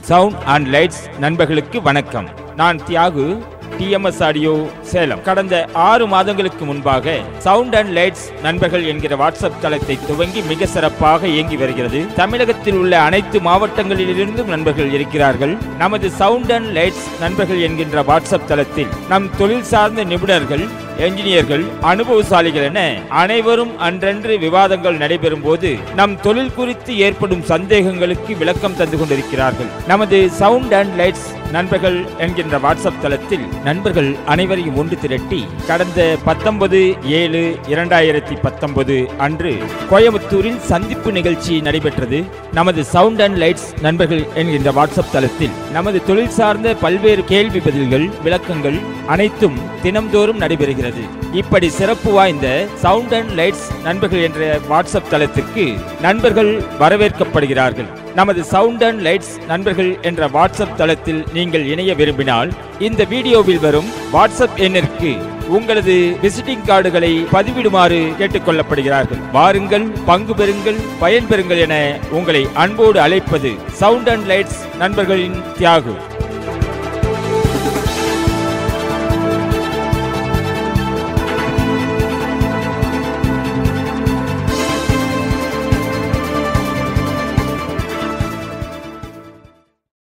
sound and lights நண்பர்களுக்கு வணக்கம் நான் தியாகு டிஎம்எஸ் ஆடியோ சேலம் கடந்த ஆறு மாதங்களுக்கு முன்பாக சவுண்ட் அண்ட் லைட்ஸ் நண்பர்கள் என்கிற வாட்ஸ்அப் தளத்தை துவங்கி மிக சிறப்பாக இயங்கி வருகிறது தமிழகத்தில் உள்ள அனைத்து மாவட்டங்களிலிருந்தும் நண்பர்கள் இருக்கிறார்கள் நமது சவுண்ட் அண்ட் லைட்ஸ் நண்பர்கள் என்கின்ற வாட்ஸ்அப் தளத்தில் நம் தொழில் சார்ந்த நிபுணர்கள் என்ஜினியர்கள் அனுபவசாலிகள் என அனைவரும் அன்றன்று விவாதங்கள் நடைபெறும் போது நம் தொழில் குறித்து ஏற்படும் சந்தேகங்களுக்கு விளக்கம் தந்து கொண்டிருக்கிறார்கள் நமது சவுண்ட் அண்ட் லைட்ஸ் நண்பர்கள் என்கின்ற வாட்ஸ்அப் தளத்தில் நண்பர்கள் அனைவரையும் ஒன்று திரட்டி கடந்த பத்தொன்பது ஏழு இரண்டாயிரத்தி பத்தொன்பது அன்று கோயம்புத்தூரில் சந்திப்பு நிகழ்ச்சி நடைபெற்றது நமது சவுண்ட் அண்ட் லைட்ஸ் நண்பர்கள் என்கின்ற வாட்ஸ்அப் தளத்தில் நமது தொழில் சார்ந்த பல்வேறு கேள்வி பதில்கள் விளக்கங்கள் அனைத்தும் தினம்தோறும் நடைபெறுகிறது இப்படி சிறப்பு வாய்ந்த சவுண்ட் அண்ட் லைட்ஸ் நண்பர்கள் என்ற வாட்ஸ்அப் தளத்திற்கு நண்பர்கள் வரவேற்கப்படுகிறார்கள் நமது சவுண்ட் அண்ட் லைட்ஸ் நண்பர்கள் என்ற வாட்ஸ்அப் தளத்தில் நீங்கள் இணைய விரும்பினால் இந்த வீடியோவில் வரும் வாட்ஸ்அப் எண்ணிற்கு உங்களது விசிட்டிங் கார்டுகளை பதிவிடுமாறு கேட்டுக்கொள்ளப்படுகிறார்கள் வாருங்கள் பங்கு பெறுங்கள் பயன்பெறுங்கள் என உங்களை அன்போடு அழைப்பது சவுண்ட் அண்ட் லைட்ஸ் நண்பர்களின் தியாகு